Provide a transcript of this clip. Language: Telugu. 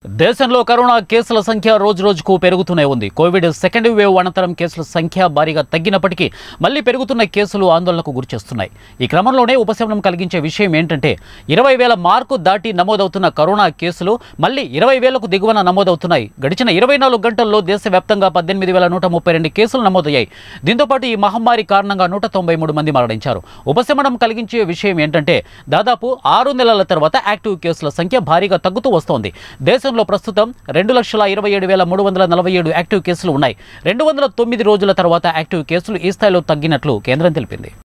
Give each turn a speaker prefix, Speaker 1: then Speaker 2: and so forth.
Speaker 1: దేశంలో కరోనా కేసుల సంఖ్య రోజు రోజుకు పెరుగుతూనే ఉంది కోవిడ్ సెకండ్ వేవ్ అనంతరం కేసుల సంఖ్య భారీగా తగ్గినప్పటికీ మళ్లీ పెరుగుతున్న కేసులు ఆందోళనకు గురిచేస్తున్నాయి ఈ క్రమంలోనే ఉపశమనం కలిగించే విషయం ఏంటంటే ఇరవై వేల మార్కు దాటి నమోదవుతున్న కరోనా కేసులు మళ్లీ ఇరవై వేలకు దిగువన నమోదవుతున్నాయి గడిచిన ఇరవై నాలుగు గంటల్లో దేశవ్యాప్తంగా పద్దెనిమిది వేల నూట ముప్పై రెండు కేసులు నమోదయ్యాయి దీంతోపాటు ఈ మహమ్మారి కారణంగా నూట తొంభై మూడు మంది మరణించారు ఉపశమనం కలిగించే విషయం ఏంటంటే దాదాపు ఆరు నెలల తర్వాత యాక్టివ్ కేసుల సంఖ్య భారీగా తగ్గుతూ వస్తోంది దేశంలో ప్రస్తుతం రెండు లక్షల ఇరవై ఏడు వేల మూడు వందల నలభై ఏడు యాక్టివ్ కేసులు ఉన్నాయి రెండు వందల తొమ్మిది రోజుల తర్వాత యాక్టివ్ కేసులు ఈ స్థాయిలో తగ్గినట్లు కేంద్రం తెలిపింది